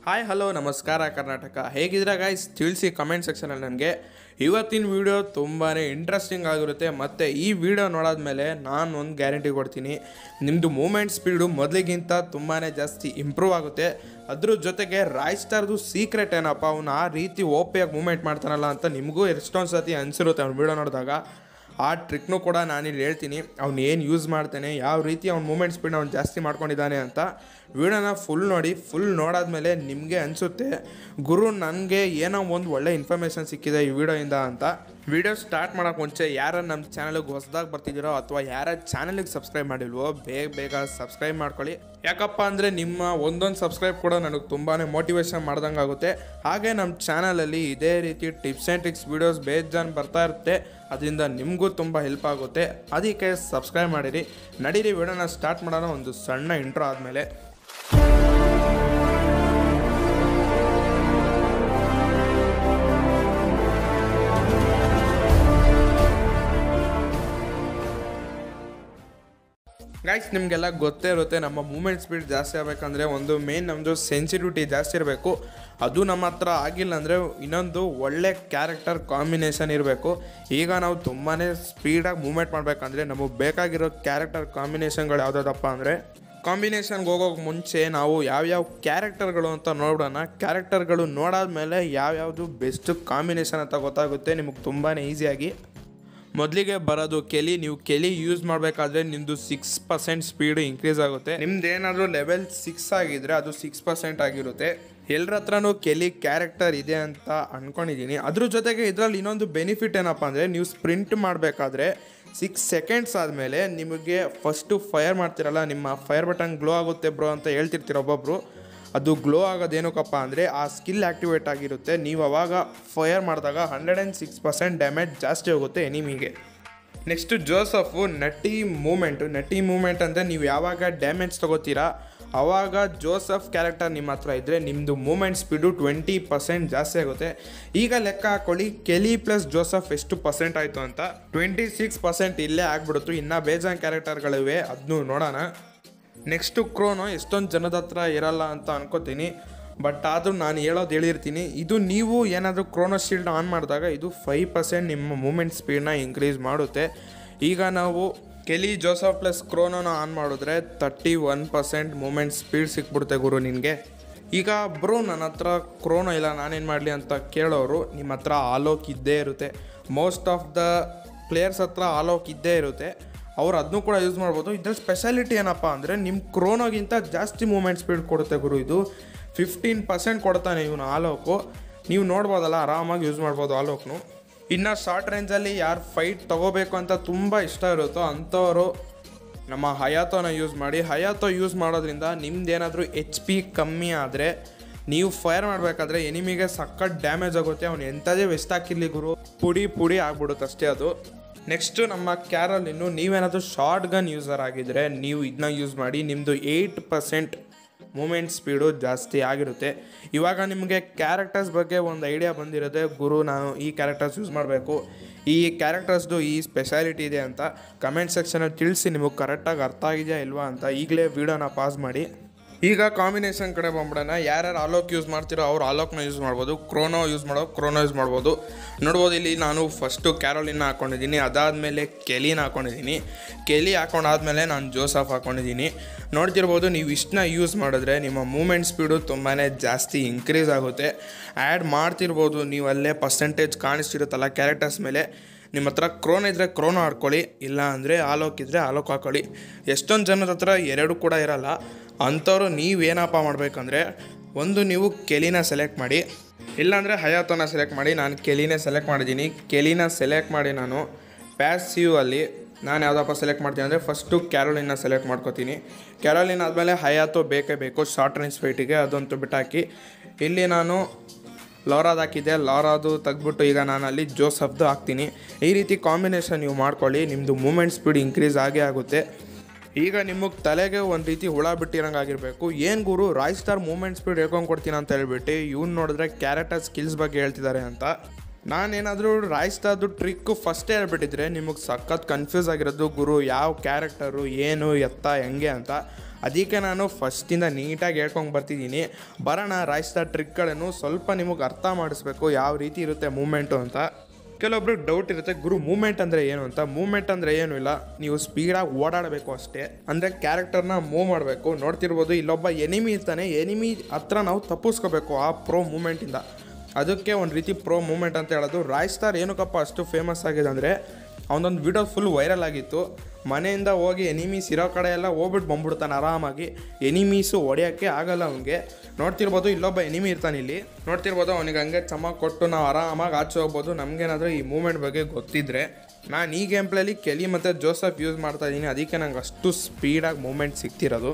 hi hello ನಮಸ್ಕಾರ ಕರ್ನಾಟಕ ಹೇಗಿದ್ದೀರಾ guys ತಿಳಿಸಿ ಕಮೆಂಟ್ ಸೆಕ್ಷನಲ್ಲಿ ನನಗೆ ಇವತ್ತಿನ ವಿಡಿಯೋ ತುಂಬಾ ಇಂಟ್ರೆಸ್ಟಿಂಗ್ ಆಗಿರುತ್ತೆ ಮತ್ತು ಈ ವಿಡಿಯೋ ನೋಡಾದ್ಮೇಲೆ ನಾನು ಒಂದು ಗ್ಯಾರಂಟಿ ಕೊಡ್ತೀನಿ ನಿಮ್ಮದು ಮೂಮೆಂಟ್ ಸ್ಪೀಡು ಮೊದಲಿಗಿಂತ ತುಂಬಾ ಜಾಸ್ತಿ ಇಂಪ್ರೂವ್ ಆಗುತ್ತೆ ಅದ್ರ ಜೊತೆಗೆ ರಾಯ್ ಸ್ಟಾರ್ದು ಸೀಕ್ರೆಟ್ ಏನಪ್ಪ ಅವನು ಆ ರೀತಿ ಓಪಿಯಾಗಿ ಮೂಮೆಂಟ್ ಮಾಡ್ತಾನಲ್ಲ ಅಂತ ನಿಮಗೂ ಎಷ್ಟೊಂದು ಸತಿ ಅನಿಸಿರುತ್ತೆ ಅವ್ನು ವಿಡಿಯೋ ನೋಡಿದಾಗ ಆ ಟ್ರಿಕ್ನು ಕೂಡ ನಾನಿಲ್ಲಿ ಹೇಳ್ತೀನಿ ಅವ್ನು ಏನು ಯೂಸ್ ಮಾಡ್ತಾನೆ ಯಾವ ರೀತಿ ಅವ್ನ ಮೂಮೆಂಟ್ ಸ್ಪೀಡ್ ಅವ್ನು ಜಾಸ್ತಿ ಮಾಡ್ಕೊಂಡಿದ್ದಾನೆ ಅಂತ ವಿಡಿಯೋನ ಫುಲ್ ನೋಡಿ ಫುಲ್ ನೋಡಾದ್ಮೇಲೆ ನಿಮಗೆ ಅನಿಸುತ್ತೆ ಗುರು ನನಗೆ ಏನೋ ಒಂದು ಒಳ್ಳೆ ಇನ್ಫಾರ್ಮೇಷನ್ ಸಿಕ್ಕಿದೆ ಈ ವಿಡಿಯೋಯಿಂದ ಅಂತ ವಿಡಿಯೋ ಸ್ಟಾರ್ಟ್ ಮಾಡೋಕೆ ಮುಂಚೆ ಯಾರು ನಮ್ಮ ಚಾನಲ್ಗೆ ಹೊಸದಾಗಿ ಬರ್ತಿದ್ದೀರೋ ಅಥವಾ ಯಾರ ಚಾನಲಿಗೆ ಸಬ್ಸ್ಕ್ರೈಬ್ ಮಾಡಿಲ್ವೋ ಬೇಗ ಬೇಗ ಸಬ್ಸ್ಕ್ರೈಬ್ ಮಾಡ್ಕೊಳ್ಳಿ ಯಾಕಪ್ಪ ಅಂದರೆ ನಿಮ್ಮ ಒಂದೊಂದು ಸಬ್ಸ್ಕ್ರೈಬ್ ಕೂಡ ನನಗೆ ತುಂಬಾ ಮೋಟಿವೇಶನ್ ಮಾಡ್ದಂಗೆ ಆಗುತ್ತೆ ಹಾಗೆ ನಮ್ಮ ಚಾನಲಲ್ಲಿ ಇದೇ ರೀತಿ ಟಿಪ್ಸ್ ಆ್ಯಂಡ್ ಟ್ರಿಕ್ಸ್ ವೀಡಿಯೋಸ್ ಬೇಜಾನ್ ಬರ್ತಾ ಇರುತ್ತೆ ಅದರಿಂದ ನಿಮಗೂ ತುಂಬ ಹೆಲ್ಪ್ ಆಗುತ್ತೆ ಅದಕ್ಕೆ ಸಬ್ಸ್ಕ್ರೈಬ್ ಮಾಡಿರಿ ನಡೀರಿ ವಿಡಿಯೋನ ಸ್ಟಾರ್ಟ್ ಮಾಡೋಣ ಒಂದು ಸಣ್ಣ ಇಂಟ್ರೋ ಆದಮೇಲೆ ಗೈಸ್ ನಿಮಗೆಲ್ಲ ಗೊತ್ತೇ ಇರುತ್ತೆ ನಮ್ಮ ಮೂಮೆಂಟ್ ಸ್ಪೀಡ್ ಜಾಸ್ತಿ ಆಗಬೇಕಂದ್ರೆ ಒಂದು ಮೇನ್ ನಮ್ಮದು ಸೆನ್ಸಿಟಿವಿಟಿ ಜಾಸ್ತಿ ಇರಬೇಕು ಅದು ನಮ್ಮ ಹತ್ರ ಆಗಿಲ್ಲ ಅಂದರೆ ಇನ್ನೊಂದು ಒಳ್ಳೆ ಕ್ಯಾರೆಕ್ಟರ್ ಕಾಂಬಿನೇಷನ್ ಇರಬೇಕು ಈಗ ನಾವು ತುಂಬಾ ಸ್ಪೀಡಾಗಿ ಮೂಮೆಂಟ್ ಮಾಡಬೇಕಂದ್ರೆ ನಮಗೆ ಬೇಕಾಗಿರೋ ಕ್ಯಾರೆಕ್ಟರ್ ಕಾಂಬಿನೇಷನ್ಗಳು ಯಾವುದಾದಪ್ಪ ಅಂದರೆ ಕಾಂಬಿನೇಷನ್ಗೆ ಹೋಗೋಕೆ ಮುಂಚೆ ನಾವು ಯಾವ್ಯಾವ ಕ್ಯಾರೆಕ್ಟರ್ಗಳು ಅಂತ ನೋಡೋಣ ಕ್ಯಾರೆಕ್ಟರ್ಗಳು ನೋಡಾದ್ಮೇಲೆ ಯಾವ್ಯಾವುದು ಬೆಸ್ಟ್ ಕಾಂಬಿನೇಷನ್ ಅಂತ ಗೊತ್ತಾಗುತ್ತೆ ನಿಮಗೆ ತುಂಬಾ ಈಸಿಯಾಗಿ ಮೊದಲಿಗೆ ಬರೋದು ಕೆಲಿ ನೀವು ಕೆಲಿ ಯೂಸ್ ಮಾಡಬೇಕಾದ್ರೆ ನಿಮ್ಮದು ಸಿಕ್ಸ್ ಪರ್ಸೆಂಟ್ ಸ್ಪೀಡ್ ಇನ್ಕ್ರೀಸ್ ಆಗುತ್ತೆ ನಿಮ್ದು ಏನಾದರೂ ಲೆವೆಲ್ ಸಿಕ್ಸ್ ಆಗಿದ್ರೆ ಅದು ಸಿಕ್ಸ್ ಪರ್ಸೆಂಟ್ ಆಗಿರುತ್ತೆ ಎಲ್ಲರ ಹತ್ರನೂ ಕೆಲಿ ಕ್ಯಾರೆಕ್ಟರ್ ಇದೆ ಅಂತ ಅನ್ಕೊಂಡಿದ್ದೀನಿ ಅದ್ರ ಜೊತೆಗೆ ಇದರಲ್ಲಿ ಇನ್ನೊಂದು ಬೆನಿಫಿಟ್ ಏನಪ್ಪ ಅಂದರೆ ನೀವು ಸ್ಪ್ರಿಂಟ್ ಮಾಡಬೇಕಾದ್ರೆ ಸಿಕ್ಸ್ ಸೆಕೆಂಡ್ಸ್ ಆದಮೇಲೆ ನಿಮಗೆ ಫಸ್ಟು ಫೈರ್ ಮಾಡ್ತಿರಲ್ಲ ನಿಮ್ಮ ಫೈರ್ ಬಟನ್ ಗ್ಲೋ ಆಗುತ್ತೆ ಬ್ರೋ ಅಂತ ಹೇಳ್ತಿರ್ತೀರ ಒಬ್ಬೊಬ್ಬರು ಅದು ಗ್ಲೋ ಆಗೋದೇನಕ್ಕಪ್ಪ ಅಂದರೆ ಆ ಸ್ಕಿಲ್ ಆ್ಯಕ್ಟಿವೇಟ್ ಆಗಿರುತ್ತೆ ನೀವು ಅವಾಗ ಫೈರ್ ಮಾಡಿದಾಗ hundred and six percent damage ಜಾಸ್ತಿ ಹೋಗುತ್ತೆ ಎನಿಮಿಗೆ ನೆಕ್ಸ್ಟು ಜೋಸಫು ನಟಿ ಮೂಮೆಂಟು ನಟಿ ಮೂಮೆಂಟ್ ಅಂದರೆ ನೀವು ಯಾವಾಗ ಡ್ಯಾಮೇಜ್ ತೊಗೋತೀರಾ ಆವಾಗ ಜೋಸಫ್ ಕ್ಯಾರೆಕ್ಟರ್ ನಿಮ್ಮ ಹತ್ರ ಇದ್ದರೆ ನಿಮ್ಮದು ಮೂಮೆಂಟ್ ಸ್ಪೀಡು ಟ್ವೆಂಟಿ ಪರ್ಸೆಂಟ್ ಜಾಸ್ತಿ ಆಗುತ್ತೆ ಈಗ ಲೆಕ್ಕ ಹಾಕೊಳ್ಳಿ ಕೆಲಿ ಪ್ಲಸ್ ಜೋಸಫ್ ಎಷ್ಟು ಪರ್ಸೆಂಟ್ ಆಯಿತು ಅಂತ ಟ್ವೆಂಟಿ ಸಿಕ್ಸ್ ಪರ್ಸೆಂಟ್ ಇಲ್ಲೇ ಆಗ್ಬಿಡುತ್ತು ಇನ್ನೂ ಬೇಜಾನ್ ಕ್ಯಾರೆಕ್ಟರ್ಗಳಿವೆ ಅದನ್ನು ನೋಡೋಣ ನೆಕ್ಸ್ಟು ಕ್ರೋನು ಎಷ್ಟೊಂದು ಜನದ ಹತ್ರ ಇರಲ್ಲ ಅಂತ ಅನ್ಕೋತೀನಿ ಬಟ್ ಆದರೂ ನಾನು ಹೇಳೋದು ಹೇಳಿರ್ತೀನಿ ಇದು ನೀವು ಏನಾದರೂ ಕ್ರೋನೋ ಶೀಲ್ಡ್ ಆನ್ ಮಾಡಿದಾಗ ಇದು ಫೈವ್ ಪರ್ಸೆಂಟ್ ನಿಮ್ಮ ಮೂಮೆಂಟ್ ಸ್ಪೀಡ್ನ ಇನ್ಕ್ರೀಸ್ ಮಾಡುತ್ತೆ ಈಗ ನಾವು ಕೆಲಿ ಜೋಸಫ್ ಪ್ಲಸ್ ಕ್ರೋನೋನ ಆನ್ ಮಾಡಿದ್ರೆ thirty one percent movement speed ಸಿಕ್ಬಿಡುತ್ತೆ ಗುರು ನಿನಗೆ ಈಗ ಬ್ರೋ ನನ್ನ ಹತ್ರ ಕ್ರೋನೋ ಇಲ್ಲ ನಾನೇನು ಮಾಡಲಿ ಅಂತ ಕೇಳೋರು ನಿಮ್ಮ ಹತ್ರ ಆಲೋಕ್ ಇದ್ದೇ ಇರುತ್ತೆ ಮೋಸ್ಟ್ ಆಫ್ ದ ಪ್ಲೇಯರ್ಸ್ ಹತ್ರ ಆಲೋಕ್ ಇದ್ದೇ ಇರುತ್ತೆ ಅವ್ರು ಅದನ್ನೂ ಕೂಡ ಯೂಸ್ ಮಾಡ್ಬೋದು ಇದ್ರ ಸ್ಪೆಷಾಲಿಟಿ ಏನಪ್ಪ ಅಂದರೆ ನಿಮ್ಮ ಕ್ರೋನೋಗಿಂತ ಜಾಸ್ತಿ ಮೂಮೆಂಟ್ ಸ್ಪೀಡ್ ಕೊಡುತ್ತೆ ಗುರು ಇದು ಫಿಫ್ಟೀನ್ ಪರ್ಸೆಂಟ್ ಕೊಡ್ತಾನೆ ಇವನು ಆಲೋಕು ನೀವು ನೋಡ್ಬೋದಲ್ಲ ಆರಾಮಾಗಿ ಯೂಸ್ ಮಾಡ್ಬೋದು ಆಲೋಕ್ನು ಇನ್ನು ಶಾರ್ಟ್ ರೇಂಜಲ್ಲಿ ಯಾರು ಫೈಟ್ ತೊಗೋಬೇಕು ಅಂತ ತುಂಬ ಇಷ್ಟ ಇರುತ್ತೋ ಅಂಥವರು ನಮ್ಮ ಹಯಾತೋನ ಯೂಸ್ ಮಾಡಿ ಹಯಾತೋ ಯೂಸ್ ಮಾಡೋದ್ರಿಂದ ನಿಮ್ದೇನಾದರೂ ಎಚ್ ಪಿ ಕಮ್ಮಿ ಆದರೆ ನೀವು ಫೈರ್ ಮಾಡಬೇಕಾದ್ರೆ ಎನಿಮಿಗೆ ಸಖತ್ ಡ್ಯಾಮೇಜ್ ಆಗುತ್ತೆ ಅವ್ನು ಎಂಥದೇ ವೆಸ್ಟ್ ಹಾಕಿರ್ಲಿ ಗುರು ಪುಡಿ ಪುಡಿ ಆಗ್ಬಿಡುತ್ತೆ ಅಷ್ಟೇ ಅದು ನೆಕ್ಸ್ಟು ನಮ್ಮ ಕ್ಯಾರಲಿನ್ನು ನೀವೇನಾದರೂ ಶಾರ್ಟ್ ಗನ್ ಯೂಸರ್ ಆಗಿದ್ದರೆ ನೀವು ಇದನ್ನ ಯೂಸ್ ಮಾಡಿ ನಿಮ್ಮದು ಏಯ್ಟ್ ಪರ್ಸೆಂಟ್ ಮೂಮೆಂಟ್ ಸ್ಪೀಡು ಜಾಸ್ತಿ ಆಗಿರುತ್ತೆ ಇವಾಗ ನಿಮಗೆ ಕ್ಯಾರೆಕ್ಟರ್ಸ್ ಬಗ್ಗೆ ಒಂದು ಐಡಿಯಾ ಬಂದಿರುತ್ತೆ ಗುರು ನಾನು ಈ ಕ್ಯಾರೆಕ್ಟರ್ಸ್ ಯೂಸ್ ಮಾಡಬೇಕು ಈ ಕ್ಯಾರೆಕ್ಟರ್ಸ್ದು ಈ ಸ್ಪೆಷಾಲಿಟಿ ಇದೆ ಅಂತ ಕಮೆಂಟ್ ಸೆಕ್ಷನಲ್ಲಿ ತಿಳಿಸಿ ನಿಮಗೆ ಕರೆಕ್ಟಾಗಿ ಅರ್ಥ ಆಗಿದೆಯಾ ಇಲ್ವಾ ಅಂತ ಈಗಲೇ ವೀಡಿಯೋನ ಪಾಸ್ ಮಾಡಿ ಈಗ ಕಾಂಬಿನೇಷನ್ ಕಡೆ ಬಂದ್ಬಿಡೋಣ ಯಾರ್ಯಾರು ಆಲೋಕ್ ಯೂಸ್ ಮಾಡ್ತಿರೋ ಅವ್ರು ಆಲೋಕ್ನ ಯೂಸ್ ಮಾಡ್ಬೋದು ಕ್ರೋನೋ ಯೂಸ್ ಮಾಡೋ ಕ್ರೋನೋ ಯೂಸ್ ಮಾಡ್ಬೋದು ನೋಡ್ಬೋದು ಇಲ್ಲಿ ನಾನು ಫಸ್ಟು ಕ್ಯಾರೋಲಿನ ಹಾಕ್ಕೊಂಡಿದ್ದೀನಿ ಅದಾದಮೇಲೆ ಕೆಲಿನ ಹಾಕ್ಕೊಂಡಿದ್ದೀನಿ ಕೆಲಿ ಹಾಕೊಂಡಾದ್ಮೇಲೆ ನಾನು ಜೋಸಫ್ ಹಾಕ್ಕೊಂಡಿದ್ದೀನಿ ನೋಡ್ತಿರ್ಬೋದು ನೀವು ಇಷ್ಟನ್ನ ಯೂಸ್ ಮಾಡಿದ್ರೆ ನಿಮ್ಮ ಮೂಮೆಂಟ್ ಸ್ಪೀಡು ತುಂಬಾ ಜಾಸ್ತಿ ಇನ್ಕ್ರೀಸ್ ಆಗುತ್ತೆ ಆ್ಯಡ್ ಮಾಡ್ತಿರ್ಬೋದು ನೀವು ಅಲ್ಲೇ ಪರ್ಸೆಂಟೇಜ್ ಕಾಣಿಸ್ತಿರುತ್ತಲ್ಲ ಕ್ಯಾರೆಕ್ಟರ್ಸ್ ಮೇಲೆ ನಿಮ್ಮ ಹತ್ರ ಕ್ರೋನ್ ಇದ್ದರೆ ಕ್ರೋನೋ ಆಡ್ಕೊಳ್ಳಿ ಇಲ್ಲ ಅಂದರೆ ಆಲೋಕ್ ಇದ್ದರೆ ಆಲೋಕ್ ಹಾಕೊಳ್ಳಿ ಎಷ್ಟೊಂದು ಜನದ ಹತ್ರ ಎರಡು ಕೂಡ ಇರಲ್ಲ ಅಂಥವ್ರು ನೀವೇನಪ್ಪ ಮಾಡಬೇಕಂದ್ರೆ ಒಂದು ನೀವು ಕೆಲಿನ ಸೆಲೆಕ್ಟ್ ಮಾಡಿ ಇಲ್ಲಾಂದರೆ ಹಯಾತೋನ ಸೆಲೆಕ್ಟ್ ಮಾಡಿ ನಾನು ಕೆಲಿನೇ ಸೆಲೆಕ್ಟ್ ಮಾಡಿದ್ದೀನಿ ಕೆಲಿನ ಸೆಲೆಕ್ಟ್ ಮಾಡಿ ನಾನು ಪ್ಯಾಸಿವ್ ಅಲ್ಲಿ ನಾನು ಯಾವುದಪ್ಪ ಸೆಲೆಕ್ಟ್ ಮಾಡ್ತೀನಿ ಅಂದರೆ ಫಸ್ಟು ಕ್ಯಾರೋಲಿನ ಸೆಲೆಕ್ಟ್ ಮಾಡ್ಕೋತೀನಿ ಕ್ಯಾರೋಲಿನ್ ಆದಮೇಲೆ ಹಯಾತೋ ಬೇಕೇ ಬೇಕು ಶಾರ್ಟ್ ರೇಂಜ್ ಫೈಟಿಗೆ ಅದಂತೂ ಬಿಟ್ಟಾಕಿ ಇಲ್ಲಿ ನಾನು ಲಾರಾದ್ ಹಾಕಿದ್ದೆ ಲಾರಾದು ತೆಗ್ದ್ಬಿಟ್ಟು ಈಗ ನಾನು ಅಲ್ಲಿ ಜೋಸಫ್ದು ಹಾಕ್ತೀನಿ ಈ ರೀತಿ ಕಾಂಬಿನೇಷನ್ ನೀವು ಮಾಡ್ಕೊಳ್ಳಿ ನಿಮ್ಮದು ಮೂಮೆಂಟ್ ಸ್ಪೀಡ್ ಇನ್ಕ್ರೀಸ್ ಆಗೇ ಆಗುತ್ತೆ ಈಗ ನಿಮಗೆ ತಲೆಗೆ ಒಂದು ರೀತಿ ಹುಳ ಬಿಟ್ಟಿರಂಗೆ ಆಗಿರಬೇಕು ಏನು ಗುರು ರಾಯ್ ಸ್ಟಾರ್ ಮೂಮೆಂಟ್ ಸ್ಪೀಡ್ ಹೇಳ್ಕೊಂಡು ಕೊಡ್ತೀನಿ ಅಂತ ಹೇಳ್ಬಿಟ್ಟು ಇವ್ನು ನೋಡಿದ್ರೆ ಕ್ಯಾರೆಕ್ಟರ್ ಸ್ಕಿಲ್ಸ್ ಬಗ್ಗೆ ಹೇಳ್ತಿದ್ದಾರೆ ಅಂತ ನಾನೇನಾದರೂ ರಾಯ್ ಸ್ಟಾರ್ದು ಟ್ರಿಕ್ಕು ಫಸ್ಟೇ ಹೇಳ್ಬಿಟ್ಟಿದ್ರೆ ನಿಮಗೆ ಸಖತ್ ಕನ್ಫ್ಯೂಸ್ ಆಗಿರೋದು ಗುರು ಯಾವ ಕ್ಯಾರೆಕ್ಟರು ಏನು ಎತ್ತ ಹೆಂಗೆ ಅಂತ ಅದಕ್ಕೆ ನಾನು ಫಸ್ಟಿಂದ ನೀಟಾಗಿ ಹೇಳ್ಕೊಂಡು ಬರ್ತಿದ್ದೀನಿ ಬರೋಣ ರಾಯ್ಸ್ತಾ ಟ್ರಿಕ್ಗಳನ್ನು ಸ್ವಲ್ಪ ನಿಮಗೆ ಅರ್ಥ ಮಾಡಿಸ್ಬೇಕು ಯಾವ ರೀತಿ ಇರುತ್ತೆ ಮೂಮೆಂಟು ಅಂತ ಕೆಲವೊಬ್ರಿಗೆ ಡೌಟ್ ಇರುತ್ತೆ ಗುರು ಮೂಮೆಂಟ್ ಅಂದರೆ ಏನು ಅಂತ ಮೂಮೆಂಟ್ ಅಂದರೆ ಏನೂ ಇಲ್ಲ ನೀವು ಸ್ಪೀಡಾಗಿ ಓಡಾಡಬೇಕು ಅಷ್ಟೇ ಅಂದರೆ ಕ್ಯಾರೆಕ್ಟರ್ನ ಮೂವ್ ಮಾಡಬೇಕು ನೋಡ್ತಿರ್ಬೋದು ಇಲ್ಲೊಬ್ಬ ಎನಿಮಿ ಇರ್ತಾನೆ ಎನಿಮಿ ಹತ್ರ ನಾವು ತಪ್ಪಿಸ್ಕೋಬೇಕು ಆ ಪ್ರೋ ಮೂಮೆಂಟಿಂದ ಅದಕ್ಕೆ ಒಂದು ರೀತಿ ಪ್ರೋ ಮೂಮೆಂಟ್ ಅಂತ ಹೇಳೋದು ರಾಯ್ ಸ್ಟಾರ್ ಏನಕ್ಕಪ್ಪ ಅಷ್ಟು ಫೇಮಸ್ ಆಗಿದೆ ಅಂದರೆ ಅವನೊಂದು ವಿಡಿಯೋ ಫುಲ್ ವೈರಲ್ ಆಗಿತ್ತು ಮನೆಯಿಂದ ಹೋಗಿ ಎನಿಮೀಸ್ ಇರೋ ಕಡೆ ಎಲ್ಲ ಹೋಗ್ಬಿಟ್ಟು ಬಂದ್ಬಿಡ್ತಾನೆ ಆರಾಮಾಗಿ ಎನಿಮೀಸು ಹೊಡೆಯೋಕ್ಕೆ ಆಗಲ್ಲ ಅವನಿಗೆ ನೋಡ್ತಿರ್ಬೋದು ಇಲ್ಲೊಬ್ಬ ಎನಿಮಿ ಇರ್ತಾನೆ ಇಲ್ಲಿ ನೋಡ್ತಿರ್ಬೋದು ಅವನಿಗೆ ಹಂಗೆ ಚಮ ಕೊಟ್ಟು ನಾವು ಆರಾಮಾಗಿ ಆಚೆ ಹೋಗ್ಬೋದು ನಮಗೇನಾದರೂ ಈ ಮೂಮೆಂಟ್ ಬಗ್ಗೆ ಗೊತ್ತಿದ್ರೆ ನಾನು ಈ ಗೇಮ್ ಪ್ಲೇಲಿ ಕೆಲಿ ಮತ್ತು ಜೋಸಫ್ ಯೂಸ್ ಮಾಡ್ತಾ ಇದ್ದೀನಿ ಅದಕ್ಕೆ ನಂಗೆ ಅಷ್ಟು ಸ್ಪೀಡಾಗಿ ಮೂಮೆಂಟ್ ಸಿಗ್ತಿರೋದು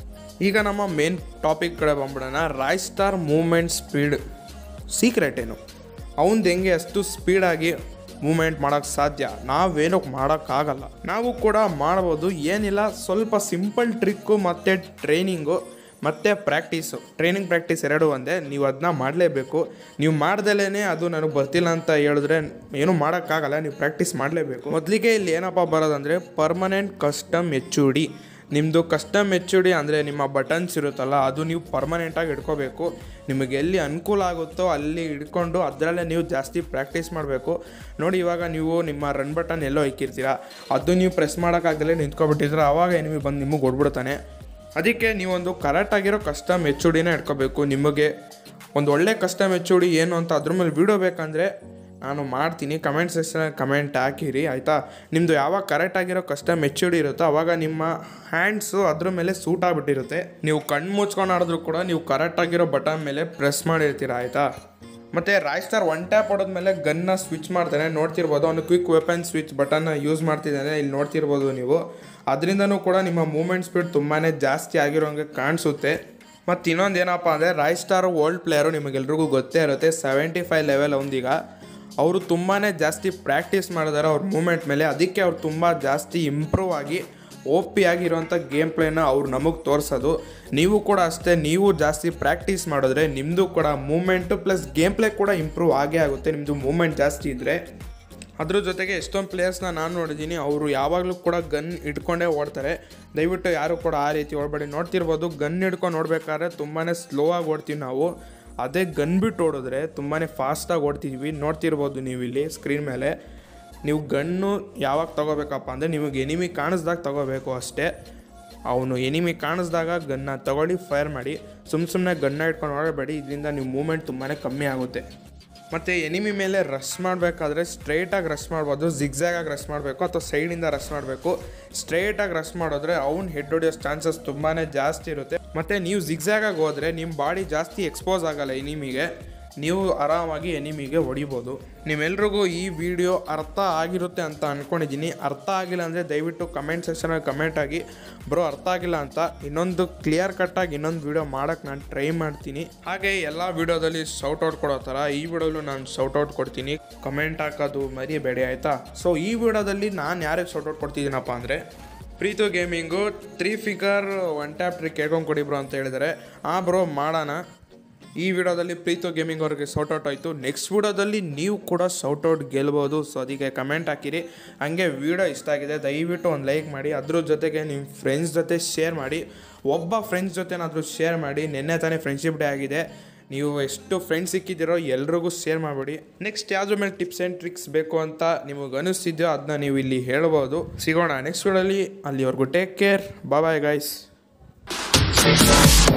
ಈಗ ನಮ್ಮ ಮೇನ್ ಟಾಪಿಕ್ ಕಡೆ ಬಂದ್ಬಿಡೋಣ Raistar movement speed secret ಏನು ಅವನದು ಹೆಂಗೆ ಅಷ್ಟು ಸ್ಪೀಡಾಗಿ ಮೂಮೆಂಟ್ ಮಾಡೋಕ್ಕೆ ಸಾಧ್ಯ ನಾವೇನಕ್ಕೆ ಮಾಡೋಕ್ಕಾಗಲ್ಲ ನಾವು ಕೂಡ ಮಾಡ್ಬೋದು ಏನಿಲ್ಲ ಸ್ವಲ್ಪ ಸಿಂಪಲ್ ಟ್ರಿಕ್ಕು ಮತ್ತು ಟ್ರೈನಿಂಗು ಮತ್ತು ಪ್ರಾಕ್ಟೀಸು ಟ್ರೈನಿಂಗ್ ಪ್ರಾಕ್ಟೀಸ್ ಎರಡು ಒಂದೇ ನೀವು ಅದನ್ನ ಮಾಡಲೇಬೇಕು ನೀವು ಮಾಡ್ದಲೇ ಅದು ನನಗೆ ಬರ್ತಿಲ್ಲ ಅಂತ ಹೇಳಿದ್ರೆ ಏನೂ ಮಾಡೋಕ್ಕಾಗಲ್ಲ ನೀವು ಪ್ರಾಕ್ಟೀಸ್ ಮಾಡಲೇಬೇಕು ಮೊದಲಿಗೆ ಇಲ್ಲಿ ಏನಪ್ಪ ಬರೋದಂದರೆ ಪರ್ಮನೆಂಟ್ ಕಸ್ಟಮ್ ಎಚ್ ಡಿ ನಿಮ್ಮದು ಕಸ್ಟಮ್ ಎಚ್ ಡಿ ಅಂದರೆ ನಿಮ್ಮ ಬಟನ್ಸ್ ಇರುತ್ತಲ್ಲ ಅದು ನೀವು ಪರ್ಮನೆಂಟಾಗಿ ಇಟ್ಕೋಬೇಕು ನಿಮಗೆ ಎಲ್ಲಿ ಅನುಕೂಲ ಆಗುತ್ತೋ ಅಲ್ಲಿ ಇಟ್ಕೊಂಡು ಅದರಲ್ಲೇ ನೀವು ಜಾಸ್ತಿ ಪ್ರಾಕ್ಟೀಸ್ ಮಾಡಬೇಕು ನೋಡಿ ಇವಾಗ ನೀವು ನಿಮ್ಮ ರನ್ ಬಟನ್ ಎಲ್ಲೋ ಇಕ್ಕಿರ್ತೀರ ಅದು ನೀವು ಪ್ರೆಸ್ ಮಾಡೋಕ್ಕಾಗದಲ್ಲೇ ನಿಂತ್ಕೊಬಿಟ್ಟಿದ್ರೆ ಆವಾಗ ನಿಮಗೆ ಬಂದು ನಿಮಗೆ ಹೊಡ್ಬಿಡ್ತಾನೆ ಅದಕ್ಕೆ ನೀವೊಂದು ಕರೆಕ್ಟಾಗಿರೋ ಕಸ್ಟಮ್ ಎಚ್ ಡಿನೇ ಇಟ್ಕೋಬೇಕು ನಿಮಗೆ ಒಂದು ಒಳ್ಳೆ ಕಸ್ಟಮ್ ಎಚ್ ಡಿ ಏನು ಅಂತ ಅದ್ರ ಮೇಲೆ ವಿಡಿಯೋ ಬೇಕಂದರೆ ನಾನು ಮಾಡ್ತೀನಿ ಕಮೆಂಟ್ ಸೆಕ್ಷನ್ ಕಮೆಂಟ್ ಹಾಕಿರಿ ಆಯಿತಾ ನಿಮ್ಮದು ಯಾವಾಗ ಕರೆಕ್ಟಾಗಿರೋ ಕಸ್ಟಮ್ ಎಚ್ ಡಿ ಇರುತ್ತೋ ಅವಾಗ ನಿಮ್ಮ ಹ್ಯಾಂಡ್ಸು ಅದ್ರ ಮೇಲೆ ಸೂಟ್ ಆಗಿಬಿಟ್ಟಿರುತ್ತೆ ನೀವು ಕಣ್ಣು ಮುಚ್ಕೊಂಡು ಆಡಿದ್ರು ಕೂಡ ನೀವು ಕರೆಕ್ಟಾಗಿರೋ ಬಟನ್ ಮೇಲೆ ಪ್ರೆಸ್ ಮಾಡಿರ್ತೀರ ಆಯಿತಾ ಮತ್ತು ರಾಯ್ ಸ್ಟಾರ್ ಒನ್ ಟ್ಯಾಪ್ ಹೊಡೆದ್ಮೇಲೆ ಗನ್ನ ಸ್ವಿಚ್ ಮಾಡ್ತಾನೆ ನೋಡ್ತಿರ್ಬೋದು ಅವನು ಕ್ವಿಕ್ ವೆಪನ್ ಸ್ವಿಚ್ ಬಟನ್ನ ಯೂಸ್ ಮಾಡ್ತಿದ್ದಾನೆ ಇಲ್ಲಿ ನೋಡ್ತಿರ್ಬೋದು ನೀವು ಅದರಿಂದನೂ ಕೂಡ ನಿಮ್ಮ ಮೂಮೆಂಟ್ ಸ್ಪೀಡ್ ತುಂಬಾ ಜಾಸ್ತಿ ಆಗಿರೋಂಗೆ ಕಾಣಿಸುತ್ತೆ ಮತ್ತು ಇನ್ನೊಂದು ಏನಪ್ಪ ಅಂದರೆ ರಾಯ್ ಸ್ಟಾರ್ ಓಲ್ಡ್ ಪ್ಲೇಯರು ನಿಮಗೆಲ್ರಿಗೂ ಗೊತ್ತೇ ಇರುತ್ತೆ ಸೆವೆಂಟಿ ಫೈವ್ ಲೆವೆಲ್ ಒಂದೀಗ ಅವರು ತುಂಬಾ ಜಾಸ್ತಿ ಪ್ರಾಕ್ಟೀಸ್ ಮಾಡಿದ್ದಾರೆ ಅವ್ರ ಮೂಮೆಂಟ್ ಮೇಲೆ ಅದಕ್ಕೆ ಅವ್ರು ತುಂಬ ಜಾಸ್ತಿ ಇಂಪ್ರೂವ್ ಆಗಿ ಓ ಪಿ ಆಗಿರೋಂಥ ಗೇಮ್ ಪ್ಲೇನ ಅವ್ರು ನಮಗೆ ತೋರಿಸೋದು ನೀವು ಕೂಡ ಅಷ್ಟೇ ನೀವು ಜಾಸ್ತಿ ಪ್ರಾಕ್ಟೀಸ್ ಮಾಡಿದ್ರೆ ನಿಮ್ಮದು ಕೂಡ ಮೂಮೆಂಟು ಪ್ಲಸ್ ಗೇಮ್ ಪ್ಲೇ ಕೂಡ ಇಂಪ್ರೂವ್ ಆಗೇ ಆಗುತ್ತೆ ನಿಮ್ಮದು ಮೂಮೆಂಟ್ ಜಾಸ್ತಿ ಇದ್ದರೆ ಅದ್ರ ಜೊತೆಗೆ ಎಷ್ಟೊಂದು ಪ್ಲೇಯರ್ಸ್ನ ನಾನು ನೋಡಿದ್ದೀನಿ ಅವರು ಯಾವಾಗಲೂ ಕೂಡ ಗನ್ ಇಟ್ಕೊಂಡೇ ಓಡ್ತಾರೆ ದಯವಿಟ್ಟು ಯಾರು ಕೂಡ ಆ ರೀತಿ ಓಡಬೇಡಿ ನೋಡ್ತಿರ್ಬೋದು ಗನ್ ಹಿಡ್ಕೊಂಡು ನೋಡ್ಬೇಕಾದ್ರೆ ತುಂಬಾ ಸ್ಲೋ ಆಗಿ ಓಡ್ತೀವಿ ನಾವು ಅದೇ ಗನ್ ಬಿಟ್ಟು ಓಡಿದ್ರೆ ತುಂಬಾ ಫಾಸ್ಟಾಗಿ ಓಡ್ತಿದ್ವಿ ನೋಡ್ತಿರ್ಬೋದು ನೀವು ಇಲ್ಲಿ ಸ್ಕ್ರೀನ್ ಮೇಲೆ ನೀವು ಗನ್ನು ಯಾವಾಗ ತಗೋಬೇಕಪ್ಪ ಅಂದರೆ ನಿಮಗೆ ಎನಿಮಿ ಕಾಣಿಸ್ದಾಗ ತಗೋಬೇಕು ಅಷ್ಟೇ ಅವನು ಎನಿಮಿ ಕಾಣಿಸ್ದಾಗ ಗನ್ನ ತಗೊಳ್ಳಿ ಫೈರ್ ಮಾಡಿ ಸುಮ್ಮ ಸುಮ್ಮನೆ ಗನ್ನ ಇಟ್ಕೊಂಡು ಹೊರಬೇಡಿ ಇದರಿಂದ ನೀವು ಮೂಮೆಂಟ್ ತುಂಬಾ ಕಮ್ಮಿ ಆಗುತ್ತೆ ಮತ್ತು ಎನಿಮಿ ಮೇಲೆ ರಶ್ ಮಾಡಬೇಕಾದ್ರೆ ಸ್ಟ್ರೈಟಾಗಿ ರಶ್ ಮಾಡ್ಬೋದು ಜಿಗ್ಜಾಗಾಗಿ ರಶ್ ಮಾಡಬೇಕು ಅಥವಾ ಸೈಡಿಂದ ರಶ್ ಮಾಡಬೇಕು ಸ್ಟ್ರೈಟಾಗಿ ರಶ್ ಮಾಡಿದ್ರೆ ಅವ್ನು ಹೆಡ್ ಹೊಡಿಯೋ ಚಾನ್ಸಸ್ ತುಂಬಾ ಜಾಸ್ತಿ ಇರುತ್ತೆ ಮತ್ತು ನೀವು ಜಿಗ್ಜಾಗಾಗಿ ಹೋದರೆ ನಿಮ್ಮ ಬಾಡಿ ಜಾಸ್ತಿ ಎಕ್ಸ್ಪೋಸ್ ಆಗಲ್ಲ ಎನಿಮಿಗೆ ನೀವು ಆರಾಮಾಗಿ ಎನಿಮಿಗೆ ಹೊಡಿಬೋದು ನಿಮ್ಮೆಲ್ರಿಗೂ ಈ ವಿಡಿಯೋ ಅರ್ಥ ಆಗಿರುತ್ತೆ ಅಂತ ಅಂದ್ಕೊಂಡಿದ್ದೀನಿ ಅರ್ಥ ಆಗಿಲ್ಲ ಅಂದರೆ ದಯವಿಟ್ಟು ಕಮೆಂಟ್ ಸೆಕ್ಷನಲ್ಲಿ ಕಮೆಂಟ್ ಆಗಿ ಬ್ರೋ ಅರ್ಥ ಆಗಿಲ್ಲ ಅಂತ ಇನ್ನೊಂದು ಕ್ಲಿಯರ್ ಕಟ್ಟಾಗಿ ಇನ್ನೊಂದು ವಿಡಿಯೋ ಮಾಡೋಕ್ಕೆ ನಾನು ಟ್ರೈ ಮಾಡ್ತೀನಿ ಹಾಗೆ ಎಲ್ಲ ವಿಡಿಯೋದಲ್ಲಿ ಶೌಟ್ ಔಟ್ ಕೊಡೋ ಥರ ಈ ವಿಡಿಯೋಲು ನಾನು ಶೌಟ್ ಔಟ್ ಕೊಡ್ತೀನಿ ಕಮೆಂಟ್ ಹಾಕೋದು ಮರಿಬೇಡಿ ಆಯಿತಾ ಸೊ ಈ ವಿಡಿಯೋದಲ್ಲಿ ನಾನು ಯಾರಿಗೆ ಶೌಟ್ ಔಟ್ ಕೊಡ್ತಿದ್ದೀನಪ್ಪ ಅಂದರೆ Preethu gaming three finger one tap trick ಹೇಳ್ಕೊಂಡು ಕೊಡಿ ಬ್ರೋ ಅಂತ ಹೇಳಿದರೆ ಆ ಬ್ರೋ ಮಾಡೋಣ ಈ ವಿಡಿಯೋದಲ್ಲಿ ಪ್ರೀತು ಗೇಮಿಂಗ್ ಅವ್ರಿಗೆ ಸೌಟೌಟ್ ಆಯಿತು ನೆಕ್ಸ್ಟ್ ವಿಡಿಯೋದಲ್ಲಿ ನೀವು ಕೂಡ ಸೌಟೌಟ್ ಗೆಲ್ಬೋದು ಸೊ ಅದಕ್ಕೆ ಕಮೆಂಟ್ ಹಾಕಿರಿ ಹಂಗೆ ವಿಡಿಯೋ ಇಷ್ಟ ಆಗಿದೆ ದಯವಿಟ್ಟು ಒಂದು ಲೈಕ್ ಮಾಡಿ ಅದ್ರ ಜೊತೆಗೆ ನಿಮ್ಮ ಫ್ರೆಂಡ್ಸ್ ಜೊತೆ ಶೇರ್ ಮಾಡಿ ಒಬ್ಬ ಫ್ರೆಂಡ್ಸ್ ಜೊತೆನಾದರೂ ಶೇರ್ ಮಾಡಿ ನಿನ್ನೆ ತಾನೇ ಫ್ರೆಂಡ್ಶಿಪ್ ಡೇ ಆಗಿದೆ ನೀವು ಎಷ್ಟು ಫ್ರೆಂಡ್ಸ್ ಸಿಕ್ಕಿದ್ದೀರೋ ಎಲ್ರಿಗೂ ಶೇರ್ ಮಾಡಿಬಿಡಿ ನೆಕ್ಸ್ಟ್ ಯಾವ್ದ್ರ ಮೇಲೆ ಟಿಪ್ಸ್ ಆ್ಯಂಡ್ ಟ್ರಿಕ್ಸ್ ಬೇಕು ಅಂತ ನಿಮಗೆ ಅನಿಸ್ತಿದ್ಯೋ ಅದನ್ನ ನೀವು ಇಲ್ಲಿ ಹೇಳ್ಬೋದು ಸಿಗೋಣ ನೆಕ್ಸ್ಟ್ ವಿಡಿಯೋಲಿ ಅಲ್ಲಿವರೆಗೂ ಟೇಕ್ ಕೇರ್ ಬಾಯ್ ಗೈಸ್